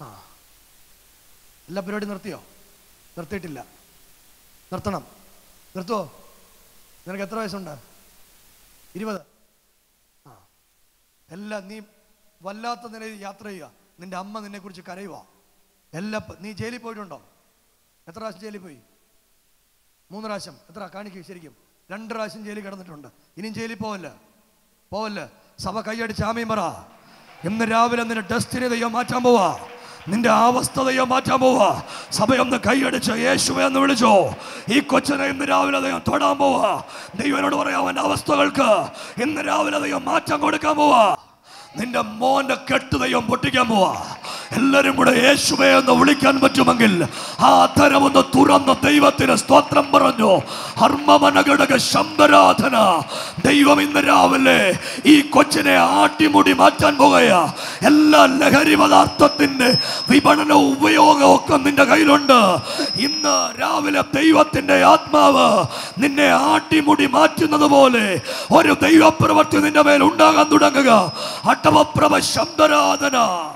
ആ എല്ലാ പരിപാടി നിർത്തിയോ നിർത്തിയിട്ടില്ല നിർത്തണം നിർത്തുവോ നിനക്ക് എത്ര വയസ്സുണ്ട് ഇരുപത് ആ എല്ലാം നീ വല്ലാത്ത നിലയിൽ യാത്ര ചെയ്യുക നിന്റെ അമ്മ നിന്നെക്കുറിച്ച് കരയുക എല്ലാ പ- നീ ജയിലിൽ പോയിട്ടുണ്ടോ എത്ര പ്രാവശ്യം ജയിലിൽ പോയി മൂന്ന് പ്രാവശ്യം എത്ര കാണിക്കും ശരിക്കും രണ്ട് പ്രാവശ്യം ജയിലിൽ കിടന്നിട്ടുണ്ട് ഇനിയും ജയിലിൽ പോവല്ല പോവല്ല സഭ കൈയടിച്ച് ആമയും പറ ഇന്ന് രാവിലെ നിന്റെ ഡെസ്റ്റിനി ദൈവം മാറ്റാൻ പോവാ നിന്റെ അവസ്ഥ ദൈവം മാറ്റാൻ പോവാ സഭയൊന്ന് കൈയടിച്ച് യേശുവെ എന്ന് വിളിച്ചോ ഈ കൊച്ചിനെ ഇന്ന് രാവിലെ ദൈവം തൊടാൻ പോവാ ദൈവനോട് പറയാം അവന്റെ അവസ്ഥകൾക്ക് ഇന്ന് രാവിലെ ദൈവം മാറ്റം കൊടുക്കാൻ പോവാ നിന്റെ മോന്റെ കെട്ട് ദൈവം പൊട്ടിക്കാൻ പോവാ എല്ലാരും കൂടെ യേശുവെ എന്ന് വിളിക്കാൻ പറ്റുമെങ്കിൽ ആ അധരം ഒന്ന് തുറന്ന് ദൈവത്തിന് സ്തോത്രം പറഞ്ഞു ഹർമ്മമനഘടക ശബ്ദരാധന ദൈവം ഇന്ന് രാവിലെ ഈ കൊച്ചിനെ ആട്ടിമുടി മാറ്റാൻ പോകുകയാ എല്ലാ ലഹരി പദാർത്ഥത്തിന്റെ വിപണന ഉപയോഗവും ഒക്കെ നിന്റെ കയ്യിലുണ്ട് ഇന്ന് രാവിലെ ദൈവത്തിന്റെ ആത്മാവ് നിന്നെ ആട്ടിമുടി മാറ്റുന്നത് പോലെ ഒരു ദൈവപ്രവർത്തി നിന്റെ മേൽ ഉണ്ടാകാൻ തുടങ്ങുക അട്ടവപ്രഭ ശബ്ദരാധന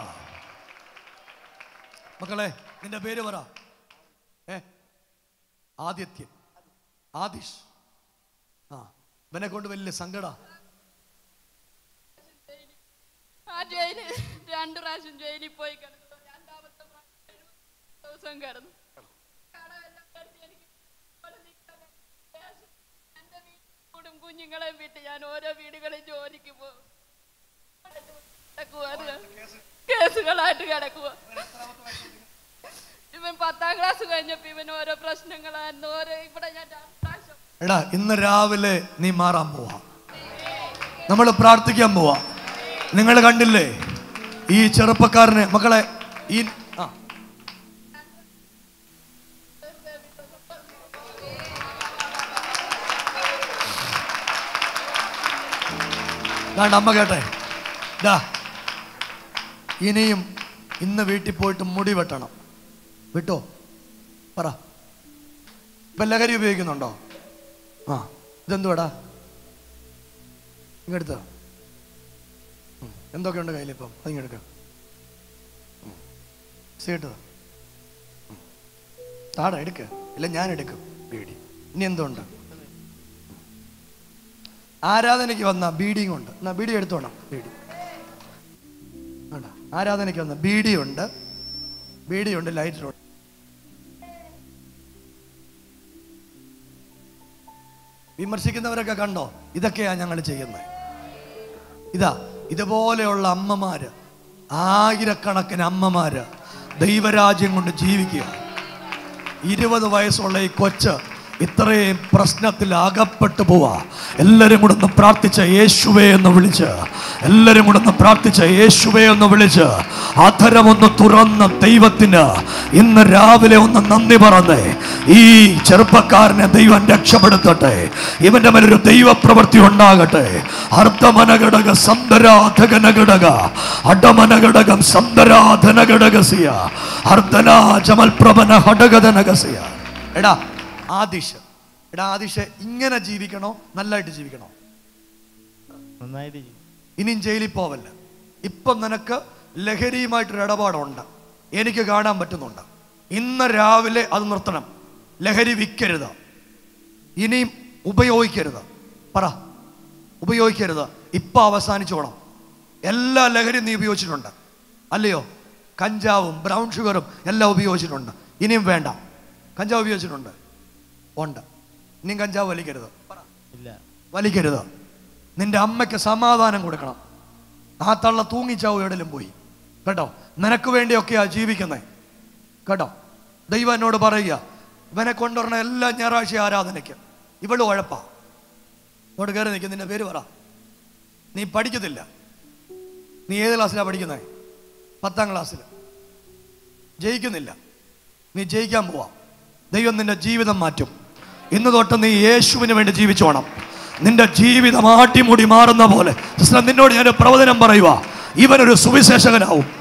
മക്കളെ നിന്റെ പേര് പറ ഏ ആദിത്യൻ ആദിഷ് ആ ഇവനെ കൊണ്ട് വലിയ സങ്കട ആ ജയിലിൽ രണ്ടു പ്രാവശ്യം ജയിലിൽ പോയി കിടന്നു രണ്ടാമത്തെ പ്രാവശ്യം എഴുപത് ദിവസം കിടന്നു കടമെല്ലാം കടത്തി എനിക്ക് ഇവിടെ നിൽക്കാൻ പ്രയാസം. എന്റെ വീടും കുഞ്ഞുങ്ങളെയും വിട്ട് ഞാൻ ഓരോ വീടുകളിൽ ജോലിക്ക് പോകും കിടക്കുവാണ്. കേസുകളായിട്ട് കിടക്കുക ഇവൻ പത്താം ക്ലാസ് കഴിഞ്ഞപ്പോ ഇവൻ ഓരോ പ്രശ്നങ്ങളായിരുന്നു ഓരോ ഇവിടെ ഞാൻ രണ്ട് പ്രാവശ്യം എടാ ഇന്ന് രാവിലെ നീ മാറാൻ പോവാ നമ്മൾ പ്രാർത്ഥിക്കാൻ പോവാ നിങ്ങൾ കണ്ടില്ലേ ഈ ചെറുപ്പക്കാരന് മക്കളെ ഈ ആ ദാണ്ട് അമ്മ കേട്ടെ ഡാ ഇനിയും ഇന്ന് വീട്ടിൽ പോയിട്ട് മുടി വെട്ടണം വിട്ടോ പറ ഇപ്പൊ ലഹരി ഉപയോഗിക്കുന്നുണ്ടോ ആ ഇതെന്തുവാടാ ഇങ്ങെടുത്ത എന്തൊക്കെയുണ്ട് കയ്യിലിപ്പം അതിങ്ങെടുക്ക സീട്ട് താടാ എടുക്ക ഇല്ല ഞാൻ എടുക്കും ബീഡി ഇനി എന്തുണ്ട് ആരാധനയ്ക്ക് വന്ന ബീഡിയും ഉണ്ട് എന്നാ ബീഡി എടുത്തോണം ബീഡി വേണ്ട ആരാധനയ്ക്ക് വന്ന ബീഡിയുണ്ട് ബീഡിയുണ്ട് ലൈറ്ററുണ്ട് വിമർശിക്കുന്നവരൊക്കെ കണ്ടോ ഇതൊക്കെയാ ഞങ്ങൾ ചെയ്യുന്നത് ഇതാ ഇതുപോലെയുള്ള അമ്മമാര് ആയിരക്കണക്കിന് അമ്മമാര് ദൈവരാജ്യം കൊണ്ട് ജീവിക്കുക ഇരുപത് വയസ്സുള്ള ഈ കൊച്ച് ഇത്രയും പ്രശ്നത്തിൽ അകപ്പെട്ടു പോവാ എല്ലാരും കൂടെ ഒന്ന് പ്രാർത്ഥിച്ച യേശുവേ എന്ന് വിളിച്ച് എല്ലാരും കൂടെ ഒന്ന് പ്രാർത്ഥിച്ച യേശുവേ എന്ന് വിളിച്ച് അധരമൊന്ന് തുറന്ന ദൈവത്തിന് ഇന്ന് രാവിലെ ഒന്ന് നന്ദി പറഞ്ഞേ ഈ ചെറുപ്പക്കാരനെ ദൈവം രക്ഷപ്പെടുത്തട്ടെ ഇവന്റെ മേലൊരു ദൈവപ്രവൃത്തി ഉണ്ടാകട്ടെ അർദ്ധമനഘടക സന്തരാധകനഘടക അടമനഘടകം സന്തരാധനഘടകസിയ അർദ്ധനാ ജമൽപ്രഭന ഹടകതനകസിയ എടാ ആദിഷ് എടാ ആദിഷ് ഇങ്ങനെ ജീവിക്കണോ നല്ലതായിട്ട് ജീവിക്കണോ നന്നായിട്ട് ചെയ്യും. ഇനിയും ജയിലിൽ പോവല്ല ഇപ്പം നിനക്ക് ലഹരിയുമായിട്ടൊരു ഇടപാടുണ്ട് എനിക്ക് കാണാൻ പറ്റുന്നുണ്ട് ഇന്ന് രാവിലെ അത് നിർത്തണം ലഹരി വിൽക്കരുത് ഇനിയും ഉപയോഗിക്കരുത് പറ ഉപയോഗിക്കരുത് ഇപ്പം അവസാനിച്ചോണം എല്ലാ ലഹരിയും നീ ഉപയോഗിച്ചിട്ടുണ്ട് അല്ലയോ കഞ്ചാവും ബ്രൗൺ ഷുഗറും എല്ലാം ഉപയോഗിച്ചിട്ടുണ്ട് ഇനിയും വേണ്ട കഞ്ചാവ് ഉപയോഗിച്ചിട്ടുണ്ട് ഉണ്ട് ഇനിയും കഞ്ചാവ് വലിക്കരുത് പറ ഇല്ല വലിക്കരുത് നിന്റെ അമ്മയ്ക്ക് സമാധാനം കൊടുക്കണം ആ തള്ള തൂങ്ങിച്ചാവും എവിടെയും പോയി കേട്ടോ നിനക്ക് വേണ്ടിയൊക്കെയാ ജീവിക്കുന്നത് കേട്ടോ ദൈവം എന്നോട് പറയുക ഇവനെ കൊണ്ടുവരണ എല്ലാ ഞായറാഴ്ച ആരാധനയ്ക്ക് ഇവള് ഉഴപ്പാ ഇങ്ങോട്ട് കയറി നിൽക്കും നിന്റെ പേര് പറ നീ പഠിക്കത്തില്ല നീ ഏത് ക്ലാസ്സിലാണ് പഠിക്കുന്നത് പത്താം ക്ലാസ്സിൽ ജയിക്കുന്നില്ല നീ ജയിക്കാൻ പോവാ ദൈവം നിന്റെ ജീവിതം മാറ്റും ഇന്ന് തൊട്ട് നീ യേശുവിന് വേണ്ടി ജീവിച്ചോണം നിന്റെ ജീവിതം ആട്ടിമുടി മാറുന്ന പോലെ സിസ്റ്റർ നിന്നോട് ഞാൻ പ്രവചനം പറയുക ഇവനൊരു സുവിശേഷകനാവും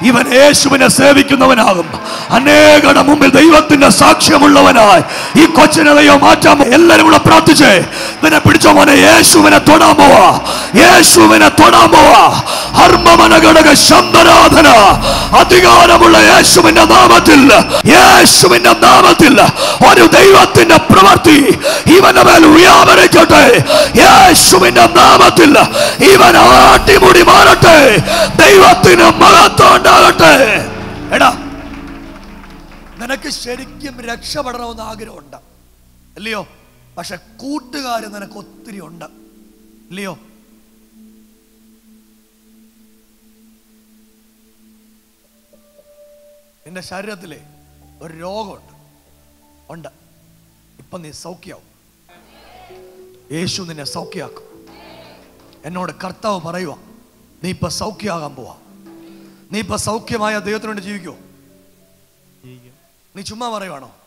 ഇവൻ യേശുവിനെ സേവിക്കുന്നവനാകും അനേകരുടെ മുമ്പിൽ ദൈവത്തിന്റെ സാക്ഷ്യമുള്ളവനായി ഈ കൊച്ചിനെ ദൈവം മാറ്റാൻ എല്ലാരും കൂടെ പ്രാർത്ഥിച്ചേ ഇവനെ പിടിച്ചോ മോനെ യേശുവിനെ തൊടാൻ പോവാ യേശുവിനെ തൊടാൻ പോവാ ഹർമ്മമന ഘടക ശബ്ദരാധന അധികാരമുള്ള യേശുവിന്റെ നാമത്തിൽ യേശുവിന്റെ നാമത്തിൽ ഒരു ദൈവത്തിന്റെ പ്രവൃത്തി ഇവന്റെ മേൽ വ്യാപരിക്കട്ടെ യേശുവിന്റെ നാമത്തിൽ ഇവൻ ആട്ടിമുടി മാറട്ടെ ദൈവത്തിന് മഹത്വം ഉണ്ടാകട്ടെ എടാ നിനക്ക് ശരിക്കും രക്ഷപ്പെടണമെന്ന് ആഗ്രഹമുണ്ട് അല്ലയോ പക്ഷെ കൂട്ടുകാർ നിനക്ക് ഒത്തിരി ഉണ്ട് ഇല്ലയോ നിന്റെ ശരീരത്തിലെ ഒരു രോഗമുണ്ട് ഉണ്ട് ഇപ്പൊ നീ സൗഖ്യാവും യേശു നിന്നെ സൗഖ്യാക്കും എന്നോട് കർത്താവ് പറയുക നീ ഇപ്പൊ സൗഖ്യമാകാൻ പോവാ നീ ഇപ്പൊ സൗഖ്യമായ ദൈവത്തിനോട് ജീവിക്കോ ജീവിക്കും നീ ചുമ്മാ പറയുവാണോ